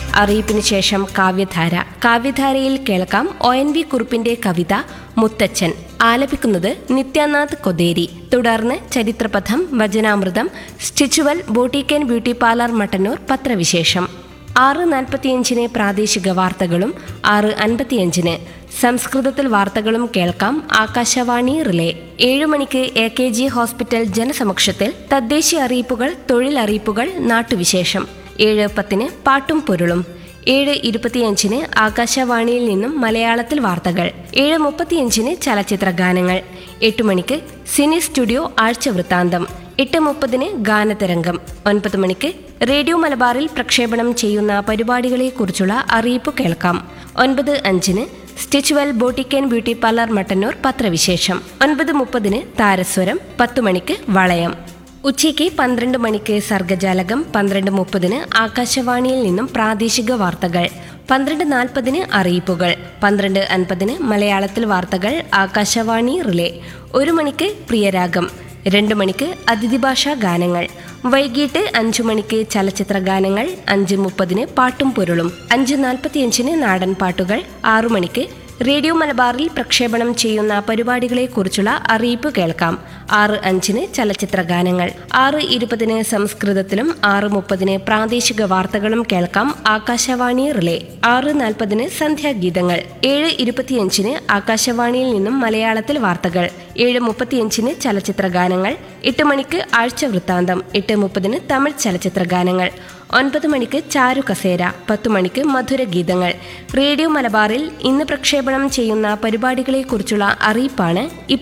അറിയിപ്പിന് ശേഷം കാവ്യധാര കാവ്യധാരയിൽ കേൾക്കാം ഒ എൻ വി കുറുപ്പിന്റെ കവിത മുത്തച്ഛൻ ആലപിക്കുന്നത് നിത്യാനാഥ് കൊതേരി തുടർന്ന് ചരിത്രപഥം വചനാമൃതം Stitchual boutique and beauty parlour Mattannur പത്രവിശേഷം ആറ് നാൽപ്പത്തിയഞ്ചിന് പ്രാദേശിക വാർത്തകളും ആറ് അൻപത്തിയഞ്ചിന് സംസ്കൃതത്തിൽ വാർത്തകളും കേൾക്കാം ആകാശവാണി റിലേ ഏഴു മണിക്ക് എ കെ ജി ഹോസ്പിറ്റൽ ജനസമക്ഷത്തിൽ തദ്ദേശീയ അറിയിപ്പുകൾ തൊഴിലറിയിപ്പുകൾ നാട്ടുവിശേഷം ഏഴ് പത്തിന് പാട്ടും പൊരുളും ഏഴ് ഇരുപത്തിയഞ്ചിന് ആകാശവാണിയിൽ നിന്നും മലയാളത്തിൽ വാർത്തകൾ ഏഴ് മുപ്പത്തിയഞ്ചിന് ചലച്ചിത്ര ഗാനങ്ങൾ എട്ട് മണിക്ക് സിനി സ്റ്റുഡിയോ ആഴ്ച വൃത്താന്തം എട്ട് മുപ്പതിന് ഗാനതരംഗം ഒൻപത് മണിക്ക് റേഡിയോ മലബാറിൽ പ്രക്ഷേപണം ചെയ്യുന്ന പരിപാടികളെക്കുറിച്ചുള്ള അറിയിപ്പ് കേൾക്കാം ഒൻപത് അഞ്ചിന് Stitchual boutique and beauty parlour Mattannur പത്രവിശേഷം ഒൻപത് മുപ്പതിന് താരസ്വരം പത്തു മണിക്ക് വളയം ഉച്ചയ്ക്ക് പന്ത്രണ്ട് മണിക്ക് സർഗജാലകം പന്ത്രണ്ട് മുപ്പതിന് ആകാശവാണിയിൽ നിന്നും പ്രാദേശിക വാർത്തകൾ പന്ത്രണ്ട് നാൽപ്പതിന് അറിയിപ്പുകൾ പന്ത്രണ്ട് അൻപതിന് മലയാളത്തിൽ വാർത്തകൾ ആകാശവാണി റിലേ ഒരു മണിക്ക് പ്രിയരാഗം രണ്ട് മണിക്ക് അതിഥിഭാഷാ ഗാനങ്ങൾ വൈകിട്ട് അഞ്ചു മണിക്ക് ചലച്ചിത്ര ഗാനങ്ങൾ അഞ്ച് മുപ്പതിന് പാട്ടും പൊരുളും അഞ്ച് നാൽപ്പത്തിയഞ്ചിന് നാടൻ പാട്ടുകൾ ആറു മണിക്ക് റേഡിയോ മലബാറിൽ പ്രക്ഷേപണം ചെയ്യുന്ന പരിപാടികളെക്കുറിച്ചുള്ള അറിയിപ്പ് കേൾക്കാം ആറ് അഞ്ചിന് ചലച്ചിത്ര ഗാനങ്ങൾ ആറ് ഇരുപതിന് സംസ്കൃതത്തിലും ആറ് മുപ്പതിന് പ്രാദേശിക വാർത്തകളും കേൾക്കാം ആകാശവാണി റിലേ ആറ് നാൽപ്പതിന് സന്ധ്യാഗീതങ്ങൾ ഏഴ് ഇരുപത്തിയഞ്ചിന് ആകാശവാണിയിൽ നിന്നും മലയാളത്തിൽ വാർത്തകൾ ഏഴ് മുപ്പത്തിയഞ്ചിന് ചലച്ചിത്ര ഗാനങ്ങൾ എട്ട് മണിക്ക് ആഴ്ച വൃത്താന്തം എട്ട് മുപ്പതിന് തമിഴ് ചലച്ചിത്ര ഗാനങ്ങൾ ഒൻപത് മണിക്ക് ചാരു കസേര പത്തു മണിക്ക് മധുരഗീതങ്ങൾ റേഡിയോ മലബാറിൽ ഇന്ന് പ്രക്ഷേപണം ചെയ്യുന്ന പരിപാടികളെക്കുറിച്ചുള്ള അറിയിപ്പാണ് ഇപ്പോൾ